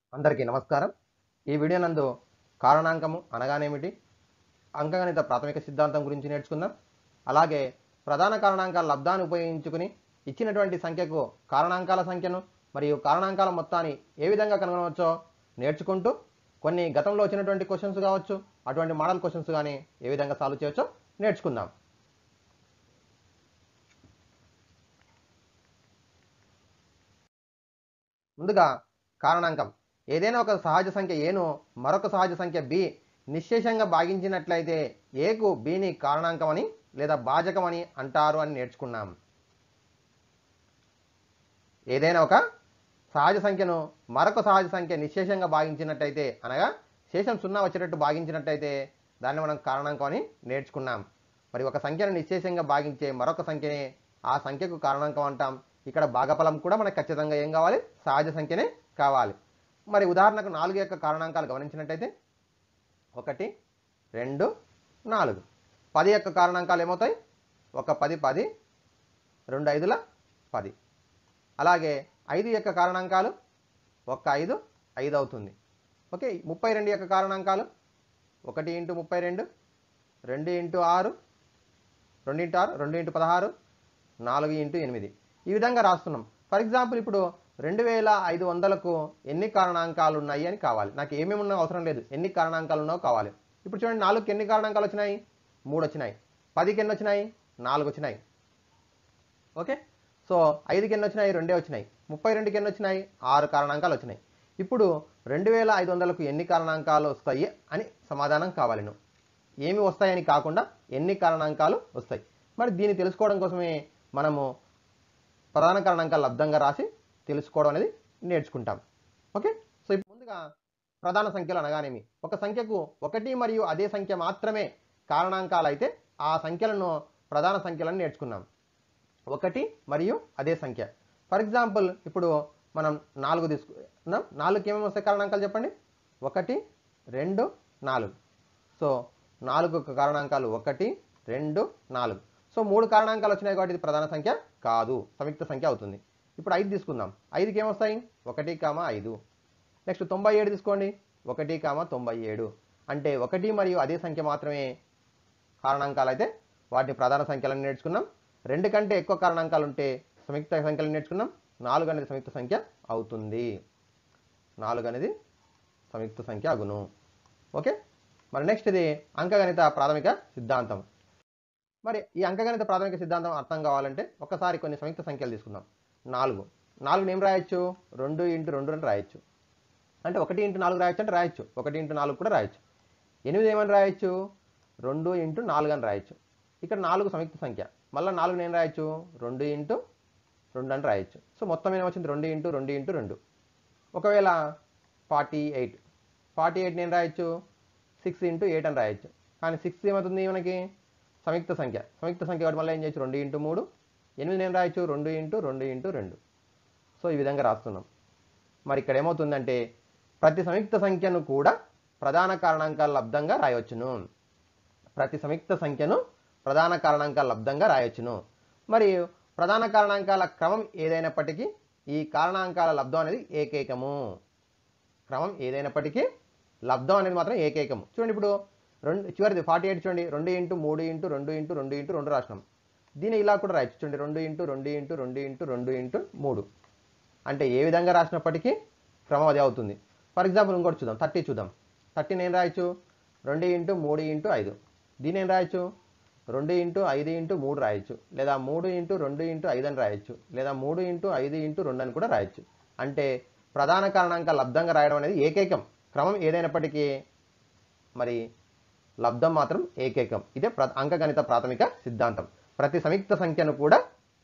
అందరికీ నమస్కారం ఈ వీడియో నందు కారణాంకము అనగానేమిటి అంకగణిత ప్రాథమిక సిద్ధాంతం గురించి నేర్చుకుందాం అలాగే ప్రధాన కారణాంకాల లబ్ధాన్ని ఉపయోగించుకుని ఇచ్చినటువంటి సంఖ్యకు కారణాంకాల సంఖ్యను మరియు కారణాంకాల మొత్తాన్ని ఏ విధంగా కనుగొనవచ్చో నేర్చుకుంటూ కొన్ని గతంలో వచ్చినటువంటి క్వశ్చన్స్ కావచ్చు అటువంటి మోడల్ క్వశ్చన్స్ కానీ ఏ విధంగా సాల్వ్ చేయవచ్చో నేర్చుకుందాం ముందుగా కారణాంకం ఏదైనా ఒక సహజ సంఖ్య ఏను మరొక సహజ సంఖ్య బి నిశ్శేషంగా భాగించినట్లయితే ఏకు బిని కారణాంకం అని లేదా భాజకం అని అంటారు అని నేర్చుకున్నాం ఏదైనా ఒక సహజ సంఖ్యను మరొక సహజ సంఖ్య నిశ్శేషంగా భాగించినట్టయితే అనగా శేషం సున్నా వచ్చేటట్టు భాగించినట్టయితే దాన్ని మనం కారణాంకం అని నేర్చుకున్నాం మరి ఒక సంఖ్యను నిశ్శేషంగా భాగించే మరొక సంఖ్యనే ఆ సంఖ్యకు కారణాంకం అంటాం ఇక్కడ భాగఫలం కూడా మనకు ఖచ్చితంగా ఏం కావాలి సహజ సంఖ్యనే కావాలి మరి ఉదాహరణకు నాలుగు యొక్క కారణాంకాలు గమనించినట్టయితే ఒకటి రెండు నాలుగు పది యొక్క కారణాంకాలు ఏమవుతాయి ఒక పది పది రెండు ఐదుల పది అలాగే ఐదు యొక్క కారణాంకాలు ఒక్క ఐదు ఐదు అవుతుంది ఓకే ముప్పై రెండు యొక్క కారణాంకాలు ఒకటి ఇంటూ ముప్పై రెండు రెండు ఇంటూ ఆరు రెండు ఇంటూ ఆరు రెండు ఇంటూ పదహారు నాలుగు ఇంటూ ఎనిమిది ఈ విధంగా రాస్తున్నాం ఫర్ ఎగ్జాంపుల్ ఇప్పుడు రెండు వేల ఐదు వందలకు ఎన్ని కారణాంకాలు ఉన్నాయి అని కావాలి నాకు ఏమేమి ఉన్నాయో అవసరం లేదు ఎన్ని కారణాంకాలు ఉన్నాయో కావాలి ఇప్పుడు చూడండి నాలుగుకి ఎన్ని కారణాంకాలు వచ్చినాయి మూడు వచ్చినాయి పదికి ఎన్ని వచ్చినాయి నాలుగు వచ్చినాయి ఓకే సో ఐదుకి ఎన్ని వచ్చినాయి రెండే వచ్చినాయి ముప్పై రెండుకి ఎన్ని వచ్చినాయి ఆరు కారణాంకాలు వచ్చినాయి ఇప్పుడు రెండు వేల ఐదు వందలకు ఎన్ని కారణాంకాలు వస్తాయి అని సమాధానం కావాలి నువ్వు ఏమి వస్తాయని కాకుండా ఎన్ని కారణాంకాలు వస్తాయి మరి దీన్ని తెలుసుకోవడం కోసమే మనము ప్రధాన కారణాంకాలు లబ్ధంగా రాసి తెలుసుకోవడం అనేది నేర్చుకుంటాం ఓకే సో ఇప్పుడు ముందుగా ప్రధాన సంఖ్యలు అనగానేమి ఒక సంఖ్యకు ఒకటి మరియు అదే సంఖ్య మాత్రమే కారణాంకాలు అయితే ఆ సంఖ్యలను ప్రధాన సంఖ్యలను నేర్చుకున్నాం ఒకటి మరియు అదే సంఖ్య ఫర్ ఎగ్జాంపుల్ ఇప్పుడు మనం నాలుగు తీసుకున్నాం నాలుగుకి ఏమేమి వస్తాయి కారణాంకాలు చెప్పండి ఒకటి రెండు నాలుగు సో నాలుగు కారణాంకాలు ఒకటి రెండు నాలుగు సో మూడు కారణాంకాలు వచ్చినాయి కాబట్టి ఇది ప్రధాన సంఖ్య కాదు సంయుక్త సంఖ్య అవుతుంది ఇప్పుడు ఐదు తీసుకుందాం ఐదుకి ఏమొస్తాయి ఒకటి కామ ఐదు నెక్స్ట్ తొంభై ఏడు తీసుకోండి ఒకటి కామ తొంభై ఏడు అంటే ఒకటి మరియు అదే సంఖ్య మాత్రమే కారణాంకాలు అయితే వాటిని ప్రధాన సంఖ్యలను నేర్చుకున్నాం రెండు కంటే ఎక్కువ కారణాంకాలు ఉంటే సంయుక్త సంఖ్యలను నేర్చుకున్నాం నాలుగు అనేది సంయుక్త సంఖ్య అవుతుంది నాలుగు అనేది సంయుక్త సంఖ్య అగును ఓకే మరి నెక్స్ట్ ఇది అంకగణిత ప్రాథమిక సిద్ధాంతం మరి ఈ అంకగణిత ప్రాథమిక సిద్ధాంతం అర్థం కావాలంటే ఒకసారి కొన్ని సంయుక్త సంఖ్యలు తీసుకుందాం నాలుగు నాలుగుని ఏం రాయొచ్చు రెండు ఇంటూ రెండు అని రాయొచ్చు అంటే ఒకటి ఇంటూ నాలుగు రాయొచ్చు అంటే రాయొచ్చు ఒకటి ఇంటూ నాలుగు కూడా రాయొచ్చు ఎనిమిది ఏమని రాయొచ్చు రెండు ఇంటూ నాలుగు అని రాయొచ్చు ఇక్కడ నాలుగు సంయుక్త సంఖ్య మళ్ళీ నాలుగు ఏం రాయొచ్చు రెండు ఇంటూ రెండు అని రాయొచ్చు సో మొత్తం ఏమొచ్చింది రెండు ఇంటూ రెండు ఇంటూ రెండు ఒకవేళ ఫార్టీ ఎయిట్ ఫార్టీ ఎయిట్ నేను రాయొచ్చు సిక్స్ ఇంటూ ఎయిట్ అని రాయొచ్చు కానీ సిక్స్ ఏమవుతుంది మనకి సంయుక్త సంఖ్య సంయుక్త సంఖ్య కాబట్టి మళ్ళీ ఏం చేయొచ్చు రెండు ఇంటూ మూడు ఎనిమిది నేను రాయొచ్చు రెండు ఇంటూ రెండు ఇంటూ రెండు సో ఈ విధంగా రాస్తున్నాం మరి ఇక్కడ ఏమవుతుందంటే ప్రతి సంయుక్త సంఖ్యను కూడా ప్రధాన కారణాంకాల లబ్ధంగా రాయవచ్చును ప్రతి సంయుక్త సంఖ్యను ప్రధాన కారణాంకాల లబ్ధంగా రాయొచ్చును మరియు ప్రధాన కారణాంకాల క్రమం ఏదైనప్పటికీ ఈ కారణాంకాల లబ్ధం అనేది ఏకైకము క్రమం ఏదైనప్పటికీ లబ్ధం అనేది మాత్రం ఏకైకము చూడండి ఇప్పుడు రెండు చివరిది ఫార్టీ ఎయిట్ చూడండి రెండు ఇంటూ మూడు ఇంటూ రెండు ఇంటూ రెండు ఇంటూ రెండు రాసినాం దీన్ని ఇలా కూడా రాయొచ్చు చూడండి రెండు ఇంటూ రెండు ఇంటూ రెండు ఇంటూ రెండు ఇంటూ మూడు అంటే ఏ విధంగా రాసినప్పటికీ క్రమం అదే అవుతుంది ఫర్ ఎగ్జాంపుల్ ఇంకోటి చూద్దాం థర్టీ చూద్దాం థర్టీ నేను రాయొచ్చు రెండు ఇంటూ మూడు ఇంటూ ఐదు దీని ఏం రాయొచ్చు రెండు ఇంటూ ఐదు ఇంటూ మూడు రాయొచ్చు లేదా మూడు ఇంటూ రెండు ఇంటూ ఐదు అని రాయొచ్చు లేదా మూడు ఇంటూ ఐదు ఇంటూ రెండు అని కూడా రాయొచ్చు అంటే ప్రధాన కారణాంక లబ్ధంగా రాయడం అనేది ఏకైకం క్రమం ఏదైనప్పటికీ మరి లబ్ధం మాత్రం ఏకైకం ఇదే ప్ర అంకగణిత ప్రాథమిక సిద్ధాంతం ప్రతి సంయుక్త సంఖ్యను కూడా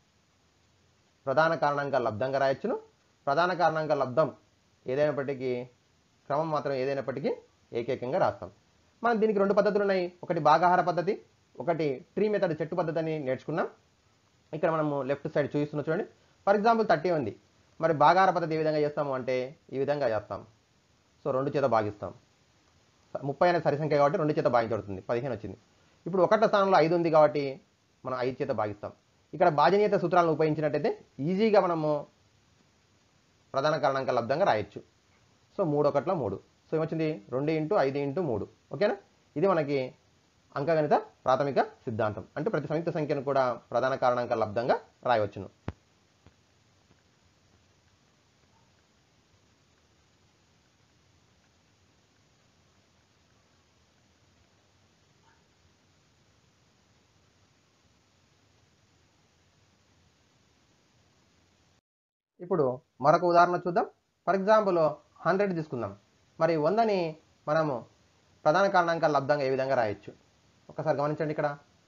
ప్రధాన కారణాంక లబ్ధంగా రాయొచ్చును ప్రధాన కారణాంక లబ్ధం ఏదైనప్పటికీ క్రమం మాత్రం ఏదైనప్పటికీ ఏకైకంగా రాస్తాం మనం దీనికి రెండు పద్ధతులు ఉన్నాయి ఒకటి భాగాహార పద్ధతి ఒకటి ట్రీ మెథడ్ చెట్టు పద్ధతి అని నేర్చుకున్నాం ఇక్కడ మనము లెఫ్ట్ సైడ్ చూపిస్తున్న చూడండి ఫర్ ఎగ్జాంపుల్ థర్టీ ఉంది మరి భాగాహార పద్ధతి ఏ విధంగా చేస్తాము అంటే ఈ విధంగా చేస్తాం సో రెండు చేత భాగిస్తాం ముప్పై అనేది సరి సంఖ్య కాబట్టి రెండు చేత భాగించబడుతుంది పదిహేను వచ్చింది ఇప్పుడు ఒకట స్థానంలో ఐదు ఉంది కాబట్టి మనం ఐదు చేత భాగిస్తాం ఇక్కడ భాజనీయత సూత్రాలను ఉపయోగించినట్టయితే ఈజీగా మనము ప్రధాన కారణాంక లబ్ధంగా రాయొచ్చు సో మూడు ఒకట్ల మూడు సో ఏమొచ్చింది రెండు ఇంటూ ఐదు ఇంటూ మూడు ఓకేనా ఇది మనకి అంకగణిత ప్రాథమిక సిద్ధాంతం అంటే ప్రతి సంయుక్త సంఖ్యను కూడా ప్రధాన కారణాంక లబ్ధంగా రాయవచ్చును ఇప్పుడు మరొక ఉదాహరణ చూద్దాం ఫర్ ఎగ్జాంపుల్ హండ్రెడ్ తీసుకుందాం మరి వందని మనము ప్రధాన కారణాంకాల లబ్ధంగా ఏ విధంగా రాయొచ్చు ఒకసారి గమనించండి ఇక్కడ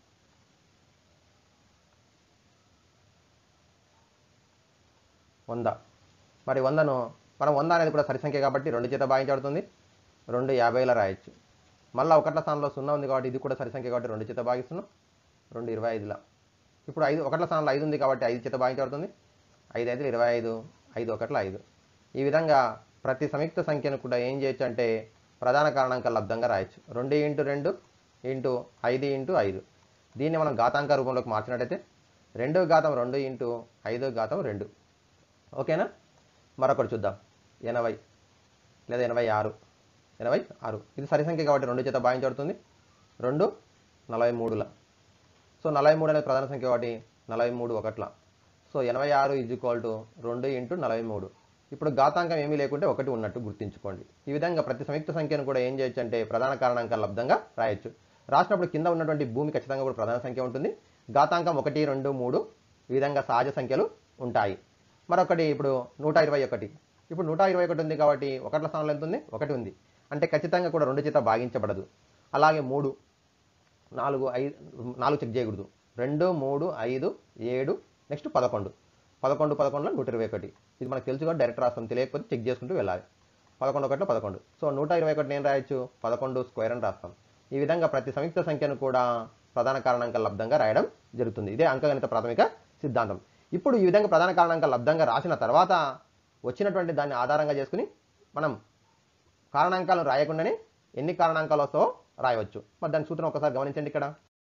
వంద మరి వందను మనం వంద అనేది కూడా సరి సంఖ్య కాబట్టి రెండు చేత భాగించబడుతుంది రెండు యాభైలో రాయొచ్చు మళ్ళీ ఒకట్ల స్థానంలో సున్నా ఉంది కాబట్టి ఇది కూడా సరి సంఖ్య కాబట్టి రెండు చేత భాగిస్తున్నాం రెండు ఇరవై ఐదులా ఇప్పుడు ఐదు ఒకట్ల స్థానంలో ఐదు ఉంది కాబట్టి ఐదు చేత భాగించబడుతుంది ఐదు ఐదు ఇరవై ఐదు ఐదు ఒకట్ల ఐదు ఈ విధంగా ప్రతి సంయుక్త సంఖ్యను కూడా ఏం చేయొచ్చు అంటే ప్రధాన కారణాంక లబ్ధంగా రాయొచ్చు రెండు ఇంటూ రెండు ఇంటూ ఐదు ఇంటూ ఐదు దీన్ని మనం ఘాతాంక రూపంలోకి మార్చినట్టయితే రెండు ఘాతం రెండు ఇంటూ ఐదో ఘాతం రెండు ఓకేనా మరొకటి చూద్దాం ఎనభై లేదా ఎనభై ఆరు ఎనభై ఆరు ఇది సరి సంఖ్య కాబట్టి రెండు చేత భావించబడుతుంది రెండు నలభై మూడుల సో నలభై మూడు అనేది ప్రధాన సంఖ్య కాబట్టి నలభై మూడు ఒకట్ల సో ఎనభై ఆరు ఈజ్ ఈక్వల్ టు రెండు ఇంటూ నలభై మూడు ఇప్పుడు ఘాతాంకం ఏమీ లేకుంటే ఒకటి ఉన్నట్టు గుర్తుంచుకోండి ఈ విధంగా ప్రతి సంయుక్త సంఖ్యను కూడా ఏం చేయొచ్చు అంటే ప్రధాన కారణాంకాల లబ్ధంగా రాయొచ్చు రాసినప్పుడు కింద ఉన్నటువంటి భూమి ఖచ్చితంగా కూడా ప్రధాన సంఖ్య ఉంటుంది ఘాతాంకం ఒకటి రెండు మూడు ఈ విధంగా సహజ సంఖ్యలు ఉంటాయి మరొకటి ఇప్పుడు నూట ఇరవై ఒకటి ఇప్పుడు నూట ఇరవై ఒకటి ఉంది కాబట్టి ఒకట్ల స్థానంలో ఎంత ఉంది ఒకటి ఉంది అంటే ఖచ్చితంగా కూడా రెండు చేత భాగించబడదు అలాగే మూడు నాలుగు ఐదు నాలుగు చెక్ చేయకూడదు రెండు మూడు ఐదు ఏడు నెక్స్ట్ పదకొండు పదకొండు పదకొండులో నూట ఇరవై ఒకటి ఇది మనకు తెలుసు కాబట్టి డైరెక్ట్ రాస్తాం తెలియకపోతే చెక్ చేసుకుంటూ వెళ్ళాలి పదకొండు ఒకటిలో పదకొండు సో నూట ఇరవై ఒకటి నేను రాయొచ్చు పదకొండు స్క్వేర్ అని రాస్తాం ఈ విధంగా ప్రతి సంయుక్త సంఖ్యను కూడా ప్రధాన కారణాంక లబ్ధంగా రాయడం జరుగుతుంది ఇదే అంకగణిత ప్రాథమిక సిద్ధాంతం ఇప్పుడు ఈ విధంగా ప్రధాన కారణాంక లబ్ధంగా రాసిన తర్వాత వచ్చినటువంటి దాన్ని ఆధారంగా చేసుకుని మనం కారణాంకాలను రాయకుండానే ఎన్ని కారణాంకాలు వస్తావో రాయవచ్చు మరి దాని సూత్రం ఒకసారి గమనించండి ఇక్కడ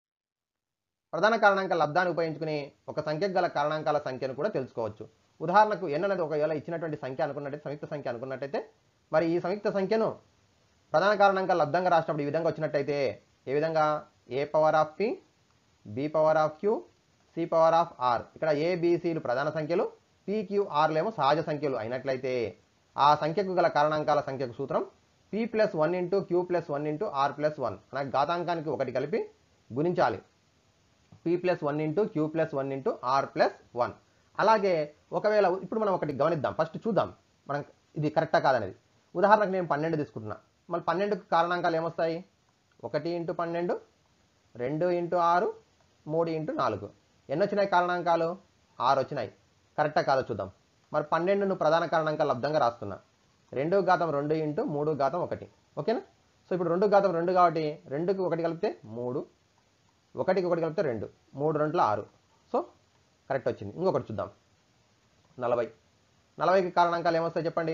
ప్రధాన కారణాంక లబ్ధాన్ని ఉపయోగించుకుని ఒక సంఖ్యకు గల కారణాంకాల సంఖ్యను కూడా తెలుసుకోవచ్చు ఉదాహరణకు ఎన్ అనేది ఒకవేళ ఇచ్చినటువంటి సంఖ్య అనుకున్నట్టయితే సంయుక్త సంఖ్య అనుకున్నట్టయితే మరి ఈ సంయుక్త సంఖ్యను ప్రధాన కారణాంకాల లబ్ధంగా రాసినప్పుడు ఈ విధంగా వచ్చినట్టయితే ఏ విధంగా A power of P B power of Q C power of R ఇక్కడ ఏ బీసీలు ప్రధాన సంఖ్యలు ఏమో సహజ సంఖ్యలు అయినట్లయితే ఆ సంఖ్యకు గల కారణాంకాల సంఖ్యకు సూత్రం P plus one into Q plus one into R plus one అనగా ఘాతాంకానికి ఒకటి కలిపి గుణించాలి P plus one into Q plus one into R plus one అలాగే ఒకవేళ ఇప్పుడు మనం ఒకటి గమనిద్దాం ఫస్ట్ చూద్దాం మనం ఇది కరెక్టా కాదనేది ఉదాహరణకు నేను పన్నెండు తీసుకుంటున్నా మళ్ళీ పన్నెండుకు కారణాంకాలు ఏమొస్తాయి ఒకటి ఇంటూ పన్నెండు రెండు ఇంటూ ఆరు మూడు ఇంటూ నాలుగు ఎన్ని వచ్చినాయి కారణాంకాలు ఆరు వచ్చినాయి కరెక్టా కాదో చూద్దాం మరి పన్నెండును ప్రధాన కారణాంకాలు లబ్ధంగా రాస్తున్నా రెండు ఘాతం రెండు ఇంటూ మూడు ఘాతం ఒకటి ఓకేనా సో ఇప్పుడు రెండు ఘాతం రెండు కాబట్టి రెండుకి ఒకటి కలిపితే మూడు ఒకటికి ఒకటి కలిపితే రెండు మూడు రెండులో ఆరు సో కరెక్ట్ వచ్చింది ఇంకొకటి చూద్దాం నలభై నలభైకి కారణాంకాలు ఏమొస్తాయి చెప్పండి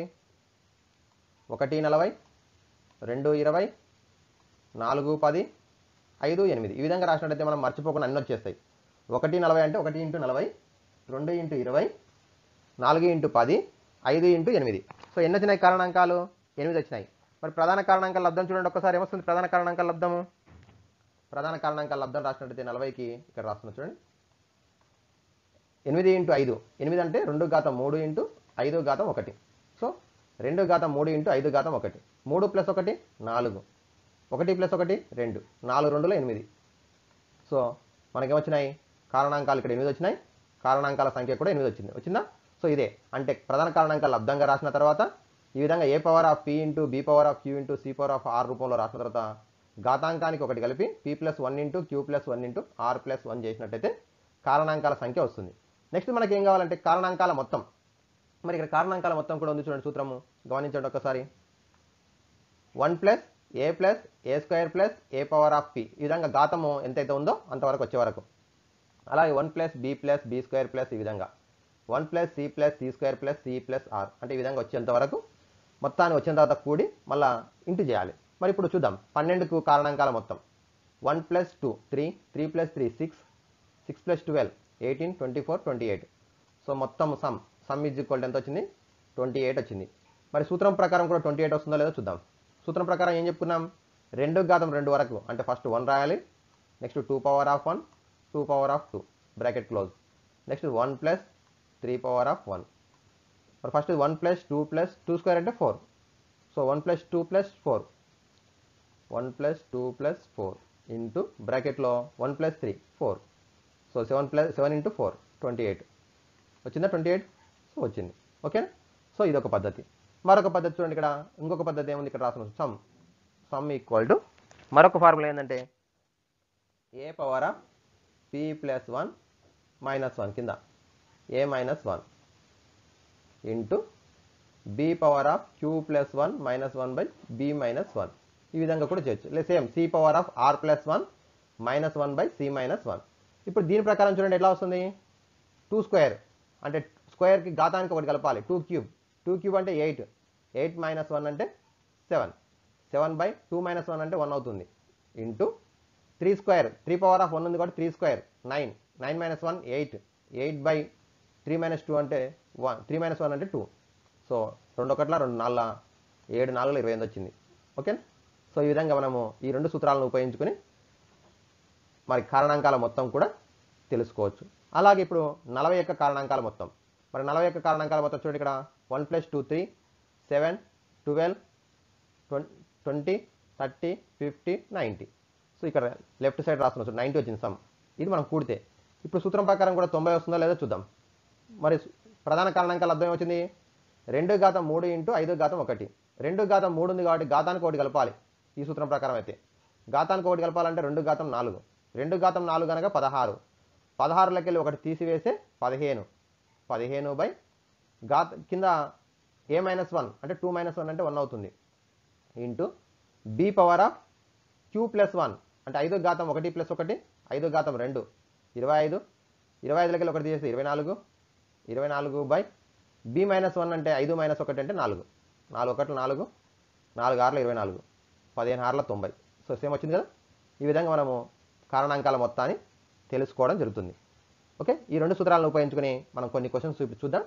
ఒకటి నలభై రెండు ఇరవై నాలుగు పది ఐదు ఎనిమిది ఈ విధంగా రాసినట్టయితే మనం మర్చిపోకుండా అన్నీ వచ్చేస్తాయి ఒకటి నలభై అంటే ఒకటి ఇంటూ నలభై రెండు ఇంటూ ఇరవై నాలుగు ఇంటూ పది ఐదు ఇంటూ ఎనిమిది సో ఎన్ని వచ్చినాయి కారణాంకాలు ఎనిమిది వచ్చినాయి మరి ప్రధాన కారణాంకాల లబ్ధం చూడండి ఒకసారి ఏమొస్తుంది ప్రధాన కారణాంకాల లబ్ధము ప్రధాన కారణాంకాల లబ్ధం రాసినట్టయితే నలభైకి ఇక్కడ రాస్తున్నా చూడండి ఎనిమిది ఇంటూ ఐదు ఎనిమిది అంటే రెండు ఘాతం మూడు ఇంటూ ఐదు ఘాతం ఒకటి సో రెండు ఘాతం మూడు ఇంటూ ఐదు ఘాతం ఒకటి మూడు ప్లస్ ఒకటి నాలుగు ఒకటి ప్లస్ ఒకటి రెండు నాలుగు రెండులో ఎనిమిది సో మనకేమొచ్చినాయి కారణాంకాలు ఇక్కడ ఎనిమిది వచ్చినాయి కారణాంకాల సంఖ్య కూడా ఎనిమిది వచ్చింది వచ్చిందా సో ఇదే అంటే ప్రధాన కారణాంకాలు లబ్ధంగా రాసిన తర్వాత ఈ విధంగా A power of P into B power of Q into C power of R రూపంలో రాసిన తర్వాత ఘాతాంకానికి ఒకటి కలిపి P plus one into Q plus one into R plus one చేసినట్టయితే కారణాంకాల సంఖ్య వస్తుంది నెక్స్ట్ మనకి ఏం కావాలంటే కారణాంకాల మొత్తం మరి ఇక్కడ కారణాంకాల మొత్తం కూడా ఉంది చూడండి సూత్రము గమనించండి ఒకసారి one plus A plus A square plus A power of P ఈ విధంగా ఘాతము ఎంతైతే ఉందో అంతవరకు వచ్చే వరకు అలాగే one plus B plus B square plus ఈ విధంగా one plus C plus C square plus C plus R అంటే ఈ విధంగా వచ్చేంత వరకు మొత్తాన్ని వచ్చిన తర్వాత కూడి మళ్ళా ఇంటూ చేయాలి మరి ఇప్పుడు చూద్దాం పన్నెండుకు కారణాంకాల మొత్తం one plus two three three plus three six six plus twelve eighteen twenty four twenty eight so మొత్తం సమ్ సమ్ ఈజ్ ఈక్వల్ ఎంత వచ్చింది ట్వంటీ ఎయిట్ వచ్చింది మరి సూత్రం ప్రకారం కూడా ట్వంటీ ఎయిట్ వస్తుందో లేదో చూద్దాం సూత్రం ప్రకారం ఏం చెప్పుకున్నాం రెండు ఘాతం రెండు వరకు అంటే ఫస్ట్ వన్ రాయాలి next two power of one two power of two bracket close next one plus three power of one మరి first one plus two plus two square అంటే four so one plus two plus four one plus two plus four into బ్రాకెట్లో one plus three four so seven plus seven into four twenty eight వచ్చిందా twenty eight so వచ్చింది ఓకేనా so ఇదొక పద్ధతి మరొక పద్ధతి చూడండి ఇక్కడ ఇంకొక పద్ధతి ఏముంది ఇక్కడ రాసిన సమ్ సమ్ ఈక్వల్ టు మరొక ఫార్ములా ఏంటంటే A power of P plus one minus one కింద A minus one into B power of queue plus one minus one by B minus one ఈ విధంగా కూడా చేయొచ్చు లేదు same C power of R plus one minus one by C minus one ఇప్పుడు దీని ప్రకారం చూడండి ఎట్లా వస్తుంది టూ స్క్వేర్ అంటే స్క్వేర్కి ఘాతానికి ఒకటి కలపాలి టూ క్యూబ్ టూ క్యూబ్ అంటే ఎయిట్ ఎయిట్ మైనస్ వన్ అంటే seven seven by two minus one అంటే వన్ అవుతుంది into three square three power of one ఉంది కాబట్టి three square nine nine minus one eight eight by three minus two అంటే one three minus one అంటే two so రెండు ఒకట్ల రెండు నాలుగు ఏడు నాలుగులో ఇరవై ఎనిమిది వచ్చింది ఓకే సో ఈ విధంగా మనము ఈ రెండు సూత్రాలను ఉపయోగించుకొని మరి కారణాంకాల మొత్తం కూడా తెలుసుకోవచ్చు అలాగే ఇప్పుడు నలభై యొక్క కారణాంకాల మొత్తం మరి నలభై యొక్క కారణాంకాల మొత్తం చూడండి ఇక్కడ one plus two three seven twelve twenty thirty fifty ninety so ఇక్కడ లెఫ్ట్ సైడ్ రాస్తున్నాం చూడండి నైంటీ వచ్చింది సమ్ ఇది మనం కూడితే ఇప్పుడు సూత్రం ప్రకారం కూడా తొంభై వస్తుందో లేదో చూద్దాం మరి సు- ప్రధాన కారణాంకాల అర్థం ఏమొచ్చింది రెండు ఘాతం మూడు ఇంటూ ఐదు ఘాతం ఒకటి రెండు ఘాతం మూడు ఉంది కాబట్టి ఘాతానికి ఒకటి కలపాలి ఈ సూత్రం ప్రకారం అయితే ఘాతానికి ఒకటి కలపాలంటే రెండు ఘాతం నాలుగు రెండు ఘాతం నాలుగు అనగా పదహారు పదహారులకి వెళ్ళి ఒకటి తీసివేస్తే పదిహేను పదిహేను బై ఘాత కింద ఏ మైనస్ వన్ అంటే టూ మైనస్ వన్ అంటే వన్ అవుతుంది into B power of queue plus one అంటే ఐదు ఘాతం ఒకటి ప్లస్ ఒకటి ఐదు ఘాతం రెండు ఇరవై ఐదు ఇరవై ఐదులకి వెళ్ళి ఒకటి తీసేస్తే ఇరవై నాలుగు ఇరవై నాలుగు బై బి మైనస్ వన్ అంటే ఐదు మైనస్ ఒకటి అంటే నాలుగు నాలుగు ఒకట్లు నాలుగు నాలుగు ఆరుల ఇరవై నాలుగు పదిహేను ఆరుల తొంభై సో సేమ్ వచ్చింది కదా ఈ విధంగా మనము కారణాంకాల మొత్తాన్ని తెలుసుకోవడం జరుగుతుంది ఓకే ఈ రెండు సూత్రాలను ఉపయోగించుకొని మనం కొన్ని క్వశ్చన్స్ చూపి చూద్దాం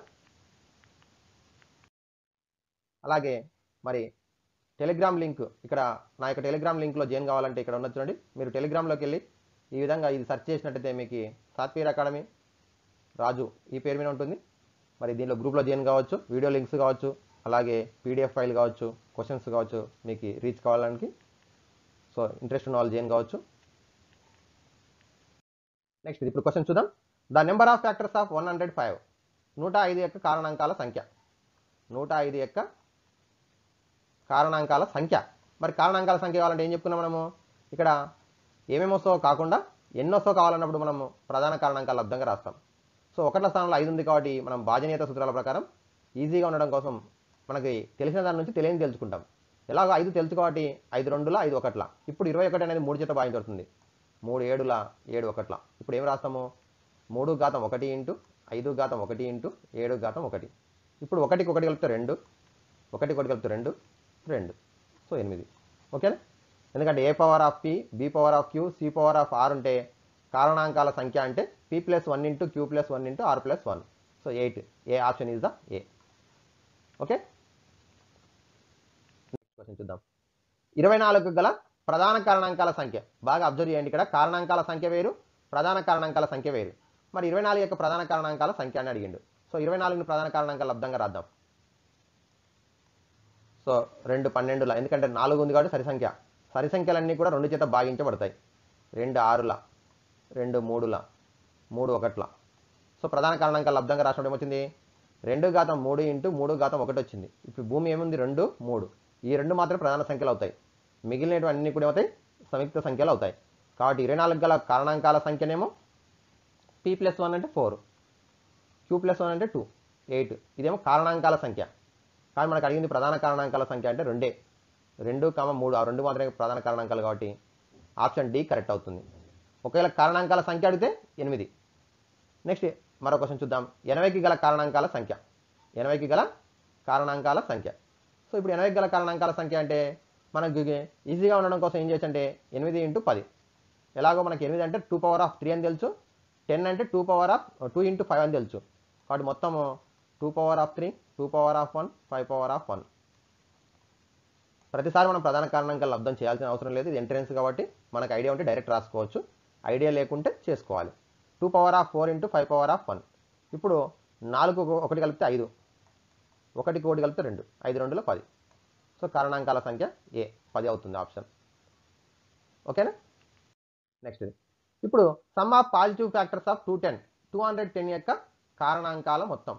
అలాగే మరి టెలిగ్రామ్ లింక్ ఇక్కడ నా యొక్క టెలిగ్రామ్ లింక్లో జాయిన్ కావాలంటే ఇక్కడ ఉన్నది చూడండి మీరు టెలిగ్రామ్లోకి వెళ్ళి ఈ విధంగా ఇది సెర్చ్ చేసినట్టయితే మీకు సాత్వీర్ అకాడమీ రాజు ఈ పేరు మీద ఉంటుంది మరి దీనిలో గ్రూప్లో జాయిన్ కావచ్చు వీడియో లింక్స్ కావచ్చు అలాగే పీడిఎఫ్ ఫైల్ కావచ్చు క్వశ్చన్స్ కావచ్చు మీకు రీచ్ కావాలని సో ఇంట్రెస్ట్ ఉన్న వాళ్ళు జాయిన్ కావచ్చు నెక్స్ట్ ఇప్పుడు క్వశ్చన్ చూద్దాం the number of factors of one hundred five నూట ఐదు యొక్క కారణాంకాల సంఖ్య నూట ఐదు యొక్క కారణాంకాల సంఖ్య మరి కారణాంకాల సంఖ్య కావాలంటే ఏం చెప్పుకున్నాం మనము ఇక్కడ ఏమేమి వస్తావో కాకుండా ఎన్ని వస్తావో కావాలన్నప్పుడు మనము ప్రధాన కారణాంకాలు అర్థంగా రాస్తాం సో ఒకట్ల స్థానంలో ఐదు ఉంది కాబట్టి మనం భాజనీయత సూత్రాల ప్రకారం ఈజీగా ఉండడం కోసం మనకి తెలిసిన దాని నుంచి తెలియని తెలుసుకుంటాం ఎలాగో ఐదు తెలుసు కాబట్టి ఐదు రెండుల ఐదు ఒకట్ల ఇప్పుడు ఇరవై ఒకటి అనేది మూడు చేత భాగించబడుతుంది మూడు ఏడుల ఏడు ఒకట్ల ఇప్పుడు ఏం రాస్తాము మూడు ఘాతం ఒకటి ఇంటూ ఐదు ఘాతం ఒకటి ఇంటూ ఏడు ఘాతం ఒకటి ఇప్పుడు ఒకటికి ఒకటి కలిపితే రెండు ఒకటికి ఒకటి కలిపితే రెండు రెండు సో ఎనిమిది ఓకేనా ఎందుకంటే A power of P B power of Q C power of R ఉంటే కారణాంకాల సంఖ్య అంటే P plus one into Q plus one into R plus one so eight A option is the A okay next question చూద్దాం ఇరవై నాలుగు గల ప్రధాన కారణాంకాల సంఖ్య బాగా అబ్జర్వ్ చేయండి ఇక్కడ కారణాంకాల సంఖ్య వేరు ప్రధాన కారణాంకాల సంఖ్య వేరు మరి ఇరవై నాలుగు యొక్క ప్రధాన కారణాంకాల సంఖ్య అని అడిగిండు సో ఇరవై నాలుగుని ప్రధాన కారణాంకాలు అర్థంగా రాద్దాం సో రెండు పన్నెండుల ఎందుకంటే నాలుగు ఉంది కాబట్టి సరి సంఖ్య సరి సంఖ్యలన్నీ కూడా రెండు చేత భాగించబడతాయి రెండు ఆరుల రెండు మూడుల మూడు ఒకట్ల సో ప్రధాన కారణాంకాలు లబ్ధంగా రాసినప్పుడు ఏమొచ్చింది రెండు ఘాతం మూడు ఇంటూ మూడు ఘాతం ఒకటి వచ్చింది ఇప్పుడు భూమి ఏముంది రెండు మూడు ఈ రెండు మాత్రమే ప్రధాన సంఖ్యలు అవుతాయి మిగిలినవి అన్ని కూడా ఏమవుతాయి సంయుక్త సంఖ్యలు అవుతాయి కాబట్టి ఇరవై నాలుగు గల కారణాంకాల సంఖ్యనేమో పీ ప్లస్ వన్ అంటే ఫోర్ క్యూ ప్లస్ వన్ అంటే టూ ఎయిట్ ఇదేమో కారణాంకాల సంఖ్య కానీ మనకు అడిగింది ప్రధాన కారణాంకాల సంఖ్య అంటే రెండే రెండు కామ మూడు ఆ రెండు మాత్రమే ప్రధాన కారణాంకాలు కాబట్టి ఆప్షన్ డి కరెక్ట్ అవుతుంది ఒకవేళ కారణాంకాల సంఖ్య అడిగితే ఎనిమిది నెక్స్ట్ మరో క్వశ్చన్ చూద్దాం ఎనభైకి గల కారణాంకాల సంఖ్య ఎనభైకి గల కారణాంకాల సంఖ్య సో ఇప్పుడు ఎనభైకి గల కారణాంకాల సంఖ్య అంటే మనకి ఈజీగా ఉండడం కోసం ఏం చేయొచ్చు అంటే ఎనిమిది ఇంటూ పది ఎలాగో మనకి ఎనిమిది అంటే టూ పవర్ ఆఫ్ త్రీ అని తెలుసు టెన్ అంటే two power of two into five అని తెలుసు కాబట్టి మొత్తము two power of three two power of one five power of one ప్రతిసారి మనం ప్రధాన కారణాంకాల లబ్ధం చేయాల్సిన అవసరం లేదు ఇది ఎంట్రెన్స్ కాబట్టి మనకు ఐడియా ఉంటే డైరెక్ట్ రాసుకోవచ్చు ఐడియా లేకుంటే చేసుకోవాలి two power of four into five power of one ఇప్పుడు నాలుగు ఒకటి కలిపితే ఐదు ఒకటికి ఒకటి కలిపితే రెండు ఐదు రెండులో పది సో కారణాంకాల సంఖ్య ఏ పది అవుతుంది ఆప్షన్ ఓకేనా నెక్స్ట్ ఇది ఇప్పుడు sum of positive factors of two ten two hundred ten యొక్క కారణాంకాల మొత్తం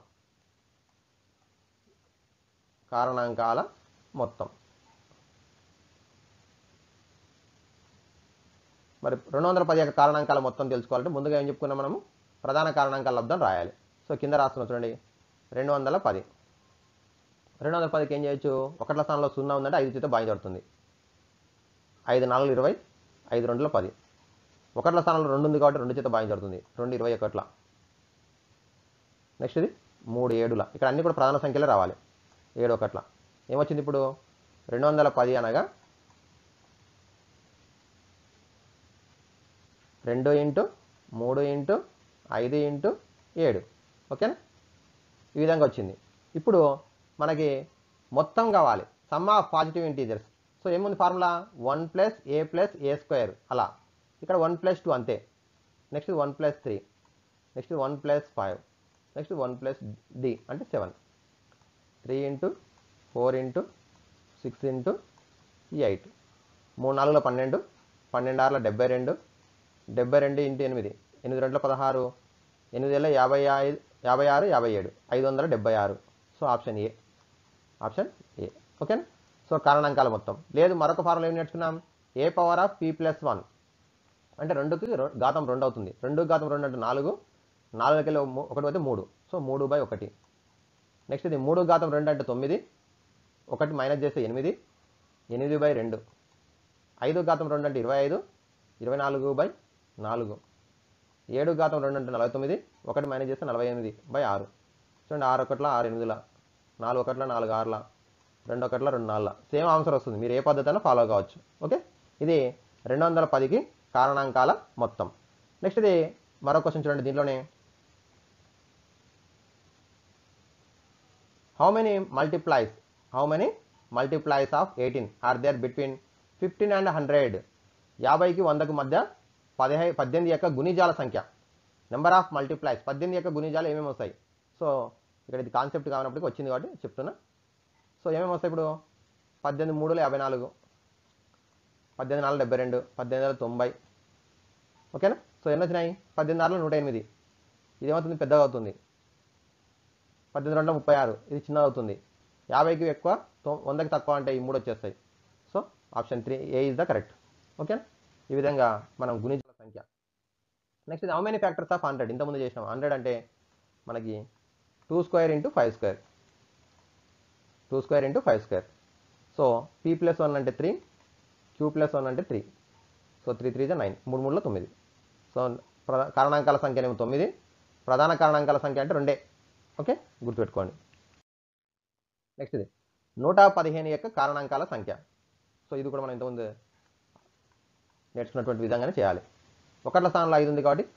కారణాంకాల మొత్తం మరి రెండు వందల పది యొక్క కారణాంకాల మొత్తం తెలుసుకోవాలంటే ముందుగా ఏం చెప్పుకున్నాం మనము ప్రధాన కారణాంకాల లబ్ధం రాయాలి సో కింద రాస్తున్నా చూడండి రెండు వందల పది రెండు వందల పదికి ఏం చేయొచ్చు ఒకట్ల స్థానంలో సున్నా ఉందంటే ఐదు చేత బాధించబడుతుంది ఐదు నాలుగు ఇరవై ఐదు రెండుల పది ఒకట్ల స్థానంలో రెండు ఉంది కాబట్టి రెండు చేత బాధించబడుతుంది రెండు ఇరవై ఒకట్ల నెక్స్ట్ ఇది మూడు ఏడుల ఇక్కడ అన్ని కూడా ప్రధాన సంఖ్యలే రావాలి ఏడు ఒకట్ల ఏమొచ్చింది ఇప్పుడు రెండు వందల పది అనగా రెండు ఇంటూ మూడు ఇంటూ ఐదు ఇంటూ ఏడు ఓకేనా ఈ విధంగా వచ్చింది ఇప్పుడు మనకి మొత్తం కావాలి sum of positive integers so ఏముంది ఫార్ములా వన్ ప్లస్ ఏ ప్లస్ ఏ స్క్వేర్ అలా ఇక్కడ వన్ ప్లస్ టూ అంతే next one plus three next one plus five next one plus d అంటే seven three into four into six into eight మూడు నాలుగులో పన్నెండు పన్నెండు ఆరులో డెబ్బై రెండు డెబ్బై రెండు ఇంటూ ఎనిమిది ఎనిమిది రెండుల పదహారు ఎనిమిది వేల యాభై ఐదు యాభై ఆరు యాభై ఏడు ఐదు వందల డెబ్బై ఆరు so option a option a ఓకేనా సో కారణాంకాల మొత్తం లేదు మరొక ఫార్ములా ఏం నేర్చుకున్నాం a power of p plus one అంటే రెండుకి రె- ఘాతం రెండు అవుతుంది రెండు ఘాతం రెండు అంటే నాలుగు నాలుగుకి వెళ్ళి ము- ఒకటి పోతే మూడు సో మూడు బై ఒకటి నెక్స్ట్ ఇది మూడు ఘాతం రెండు అంటే తొమ్మిది ఒకటి మైనస్ చేస్తే ఎనిమిది ఎనిమిది బై రెండు ఐదు ఘాతం రెండు అంటే ఇరవై ఐదు ఇరవై నాలుగు బై నాలుగు ఏడు ఘాతం రెండు అంటే నలభై తొమ్మిది ఒకటి మైనస్ చేస్తే నలభై ఎనిమిది బై ఆరు చూడండి ఆరు ఒకట్ల ఆరు ఎనిమిదిల నాలుగు ఒకట్ల నాలుగు ఆరుల రెండు ఒకట్ల రెండు నాలుగుల సేమ్ ఆన్సర్ వస్తుంది మీరు ఏ పద్ధతి అయినా ఫాలో కావచ్చు ఓకే ఇది రెండు వందల పదికి కారణాంకాల మొత్తం నెక్స్ట్ ఇది మరో క్వశ్చన్ చూడండి దీంట్లోనే how many multiples how many multiples of eighteen are there between fifteen and hundred యాభైకి వందకు మధ్య పదిహై పద్దెనిమిది యొక్క గుణిజాల సంఖ్య నెంబర్ ఆఫ్ మల్టిప్లైస్ పద్దెనిమిది యొక్క గుణిజాలు ఏమేమి వస్తాయి సో ఇక్కడ ఇది కాన్సెప్ట్ కానప్పటికి వచ్చింది కాబట్టి చెప్తున్నా సో ఏమేమి వస్తాయి ఇప్పుడు పద్దెనిమిది మూడులో యాభై నాలుగు పద్దెనిమిది నాలుగు డెబ్బై రెండు పద్దెనిమిది నాలుగు తొంభై ఓకేనా సో ఎన్ని వచ్చినాయి పద్దెనిమిది ఆరులో నూట ఎనిమిది ఇది ఏమవుతుంది పెద్దగా అవుతుంది పద్దెనిమిది రెండు ముప్పై ఆరు ఇది చిన్నది అవుతుంది యాభైకి ఎక్కువ తొ- వందకి తక్కువ అంటే ఈ మూడు వచ్చేస్తాయి so option three a is the correct ఓకేనా ఈ విధంగా మనం గుణించిన సంఖ్య నెక్స్ట్ ఇది how many factors of hundred ఇంతకుముందు చేసినాం హండ్రెడ్ అంటే మనకి two square into five square two square into five square so p plus one అంటే త్రీ క్యూ ప్లస్ వన్ అంటే త్రీ సో త్రీ త్రీ జా నైన్ మూడు మూడులో తొమ్మిది సో ప్రధా కారణాంకాల సంఖ్య ఏమో తొమ్మిది ప్రధాన కారణాంకాల సంఖ్య అంటే రెండే ఓకే గుర్తుపెట్టుకోండి నెక్స్ట్ ఇది నూట పదిహేను యొక్క కారణాంకాల సంఖ్య సో ఇది కూడా మనం ఇంతకుముందు నేర్చుకున్నటువంటి విధంగానే చేయాలి ఒకట్ల స్థానంలో ఐదు ఉంది కాబట్టి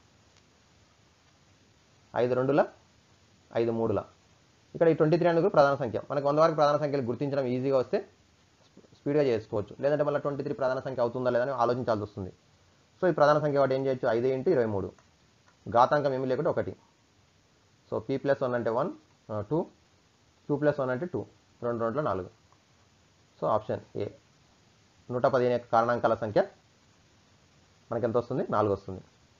ఐదు రెండుల ఐదు మూడుల ఇక్కడ ఈ ట్వంటీ త్రీ అనేది కూడా ప్రధాన సంఖ్య మనకు వంద వరకు ప్రధాన సంఖ్యలు గుర్తించడం ఈజీగా వస్తే స్పీడ్గా చేసుకోవచ్చు లేదంటే మళ్ళీ ట్వంటీ త్రీ ప్రధాన సంఖ్య అవుతుందా లేదని ఆలోచించాల్సి వస్తుంది సో ఈ ప్రధాన సంఖ్య వాటి ఏం చేయొచ్చు ఐదు ఇంటూ ఇరవై మూడు ఘాతాంకం ఏమీ లేకుండా ఒకటి సో పీ ప్లస్ వన్ అంటే one two q plus one అంటే టూ రెండు రెండులో నాలుగు సో ఆప్షన్ ఏ నూట పదిహేను యొక్క కారణాంకాల సంఖ్య మనకి ఎంత వస్తుంది నాలుగు వస్తుంది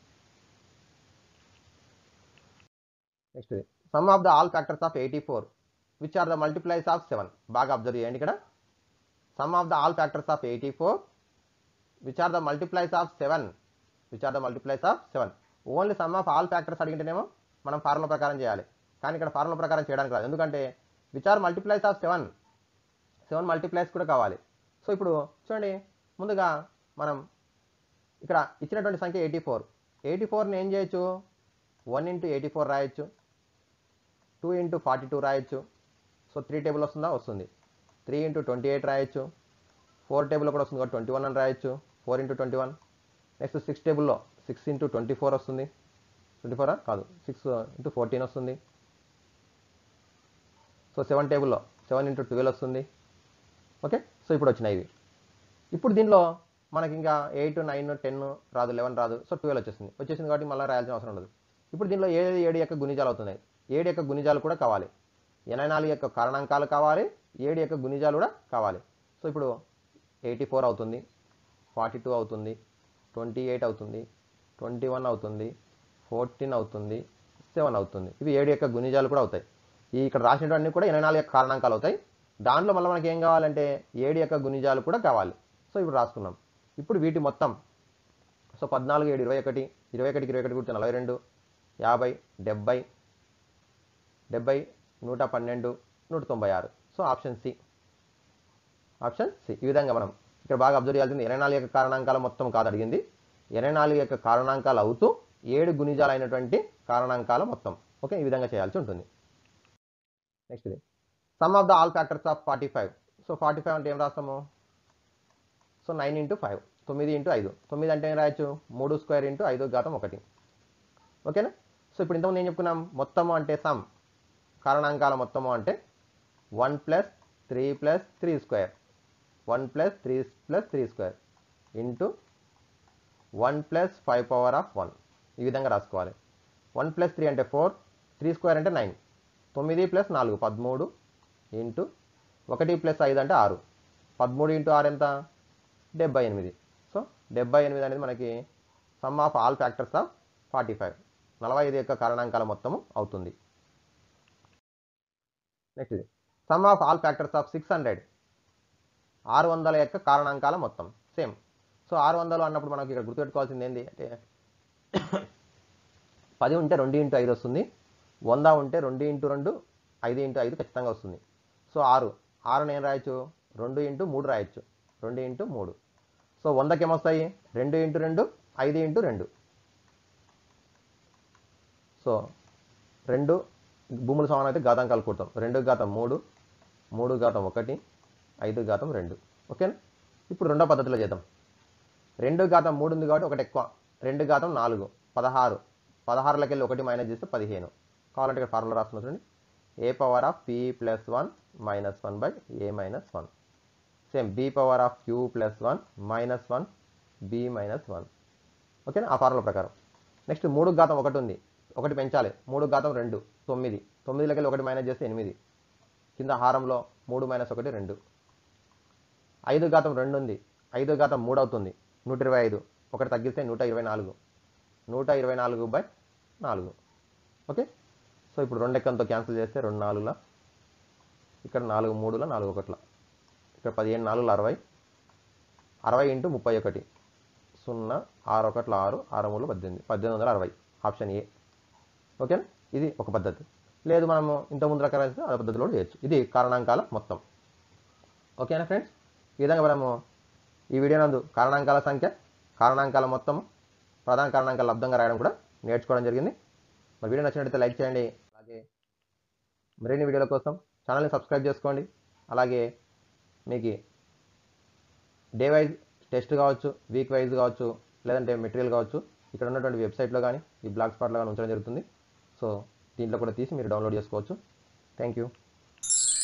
నెక్స్ట్ ఇది sum of the all factors of eighty four which are the multiples of seven బాగా అబ్జర్వ్ చేయండి ఇక్కడ sum of the all factors of eighty four which are the multiples of seven which are the multiples of seven only sum of all factors అడిగింటేనేమో మనం formula ప్రకారం చేయాలి కానీ ఇక్కడ formula ప్రకారం చేయడానికి రాదు ఎందుకంటే which are multiples of seven seven multiples కూడా కావాలి సో ఇప్పుడు చూడండి ముందుగా మనం ఇక్కడ ఇచ్చినటువంటి సంఖ్య ఎయిటీ ఫోర్ ఎయిటీ ఫోర్ని ఏం చేయొచ్చు వన్ ఇంటూ ఎయిటీ ఫోర్ రాయొచ్చు టూ ఇంటూ ఫార్టీ టూ రాయొచ్చు సో త్రీ టేబుల్ వస్తుందా వస్తుంది త్రీ ఇంటూ ట్వంటీ ఎయిట్ రాయొచ్చు ఫోర్ టేబుల్లో కూడా వస్తుంది కాబట్టి ట్వంటీ వన్ అని రాయొచ్చు four into twenty one next six టేబుల్లో సిక్స్ ఇంటూ ట్వంటీ ఫోర్ వస్తుంది ట్వంటీ ఫోరా కాదు సిక్స్ ఇంటూ ఫోర్టీన్ వస్తుంది సో సెవెన్ టేబుల్లో సెవెన్ ఇంటూ ట్వెల్వ్ వస్తుంది ఓకే సో ఇప్పుడు వచ్చినాయి ఇవి ఇప్పుడు దీనిలో మనకి ఇంకా ఎయిట్ నైన్ టెన్ రాదు లెవెన్ రాదు సో ట్వెల్వ్ వచ్చేసింది వచ్చేసింది కాబట్టి మళ్ళీ రాయాల్సిన అవసరం ఉండదు ఇప్పుడు దీనిలో ఏడు ఏడు యొక్క గుణిజాలు అవుతున్నాయి ఏడు యొక్క గుణిజాలు కూడా కావాలి ఎనభై నాలుగు యొక్క కారణాంకాలు కావాలి ఏడు యొక్క గుణిజాలు కూడా కావాలి సో ఇప్పుడు ఎయిటీ ఫోర్ అవుతుంది ఫార్టీ టూ అవుతుంది ట్వంటీ ఎయిట్ అవుతుంది ట్వంటీ వన్ అవుతుంది ఫోర్టీన్ అవుతుంది సెవెన్ అవుతుంది ఇవి ఏడు యొక్క గుణిజాలు కూడా అవుతాయి ఈ ఇక్కడ రాసినవన్నీ కూడా ఎనభై నాలుగు యొక్క కారణాంకాలు అవుతాయి దాంట్లో మళ్ళీ మనకి ఏం కావాలంటే ఏడు యొక్క గుణిజాలు కూడా కావాలి సో ఇప్పుడు రాసుకున్నాం ఇప్పుడు వీటి మొత్తం సో పద్నాలుగు ఏడు ఇరవై ఒకటి ఇరవై ఒకటికి ఇరవై ఒకటి కూర్చొని నలభై రెండు యాభై డెబ్బై డెబ్బై నూట పన్నెండు నూట తొంభై ఆరు so option c option c ఈ విధంగా మనం ఇక్కడ బాగా అబ్జర్వ్ చేయాల్సింది ఇరవై నాలుగు యొక్క కారణాంకాలు మొత్తం కాదు అడిగింది ఇరవై నాలుగు యొక్క కారణాంకాలు అవుతూ ఏడు గుణిజాలైనటువంటి కారణాంకాల మొత్తం ఓకే ఈ విధంగా చేయాల్సి ఉంటుంది నెక్స్ట్ ఇది sum of the all factors of forty five so forty five అంటే ఏం రాస్తాము సో నైన్ ఇంటూ ఫైవ్ తొమ్మిది ఇంటూ ఐదు తొమ్మిది అంటే ఏం రాయొచ్చు మూడు స్క్వేర్ ఇంటూ ఐదు ఘాతం ఒకటి ఓకేనా సో ఇప్పుడు ఇంతకుముందు ఏం చెప్పుకున్నాం మొత్తము అంటే సమ్ కారణాంకాల మొత్తము అంటే one plus three plus three square one plus three plus three square into one plus five power of one ఈ విధంగా రాసుకోవాలి వన్ ప్లస్ త్రీ అంటే ఫోర్ త్రీ స్క్వేర్ అంటే నైన్ తొమ్మిది ప్లస్ నాలుగు పదమూడు ఇంటూ ఒకటి ప్లస్ ఐదు అంటే ఆరు పదమూడు ఇంటూ ఆరు ఎంత డెబ్బై ఎనిమిది సో డెబ్బై ఎనిమిది అనేది మనకి sum of all factors of forty five నలభై ఐదు యొక్క కారణాంకాల మొత్తము అవుతుంది నెక్స్ట్ ఇది sum of all factors of six hundred ఆరు వందల యొక్క కారణాంకాల మొత్తం సేమ్ సో ఆరు వందలు అన్నప్పుడు మనకి ఇక్కడ గుర్తుపెట్టుకోవాల్సింది ఏంటి అంటే పది ఉంటే రెండు ఇంటూ ఐదు వస్తుంది వంద ఉంటే రెండు ఇంటూ రెండు ఐదు ఇంటూ ఐదు ఖచ్చితంగా వస్తుంది సో ఆరు ఆరు నేను రాయొచ్చు రెండు ఇంటూ మూడు రాయొచ్చు రెండు ఇంటూ మూడు సో వందకి ఏమొస్తాయి రెండు ఇంటూ రెండు ఐదు ఇంటూ రెండు సో రెండు భూముల సమానం అయితే ఘాతాంకాలు కూడతాం రెండు ఘాతం మూడు మూడు ఘాతం ఒకటి ఐదు ఘాతం రెండు ఓకేనా ఇప్పుడు రెండో పద్ధతిలో చేద్దాం రెండు ఘాతం మూడు ఉంది కాబట్టి ఒకటి ఎక్కువ రెండు ఘాతం నాలుగు పదహారు పదహారులకి వెళ్ళి ఒకటి మైనస్ చేస్తే పదిహేను కావాలంటే ఇక్కడ ఫార్ములా రాస్తున్నా చూడండి a power of p plus one minus one by a minus one same b power of queue plus one minus one b minus one ఓకేనా ఆ ఫార్ములా ప్రకారం నెక్స్ట్ మూడు ఘాతం ఒకటి ఉంది ఒకటి పెంచాలి మూడు ఘాతం రెండు తొమ్మిది తొమ్మిదిలకి వెళ్ళి ఒకటి మైనస్ చేస్తే ఎనిమిది కింద హారంలో మూడు మైనస్ ఒకటి రెండు ఐదు ఘాతం రెండు ఉంది ఐదు ఘాతం మూడు అవుతుంది నూట ఇరవై ఐదు ఒకటి తగ్గిస్తే నూట ఇరవై నాలుగు నూట ఇరవై నాలుగు బై నాలుగు ఓకే సో ఇప్పుడు రెండు ఎక్కంతో క్యాన్సిల్ చేస్తే రెండు నాలుగుల ఇక్కడ నాలుగు మూడుల నాలుగు ఒకట్ల ఇక్కడ పదిహేను నాలుగుల అరవై అరవై ఇంటూ ముప్పై ఒకటి సున్నా ఆరు ఒకట్ల ఆరు ఆరు మూడు పద్దెనిమిది పద్దెనిమిది వందల అరవై ఆప్షన్ ఏ ఓకేనా ఇది ఒక పద్ధతి లేదు మనము ఇంత ముందు రకాల అదే పద్ధతిలో కూడా చేయొచ్చు ఇది కారణాంకాల మొత్తం ఓకేనా ఫ్రెండ్స్ ఈ విధంగా మనము ఈ వీడియో నందు కారణాంకాల సంఖ్య కారణాంకాల మొత్తం ప్రధాన కారణాంకాల లబ్ధంగా రాయడం కూడా నేర్చుకోవడం జరిగింది మరి వీడియో నచ్చినట్లయితే లైక్ చేయండి అలాగే మరిన్ని వీడియోల కోసం ఛానల్ని సబ్స్క్రైబ్ చేసుకోండి అలాగే మీకు డే వైజ్ టెస్ట్ కావచ్చు వీక్ వైజ్ కావచ్చు లేదంటే మెటీరియల్ కావచ్చు ఇక్కడ ఉన్నటువంటి వెబ్సైట్లో కానీ ఈ బ్లాగ్ స్పాట్లో కానీ ఉంచడం జరుగుతుంది సో దీంట్లో కూడా తీసి మీరు డౌన్లోడ్ చేసుకోవచ్చు థ్యాంక్ యూ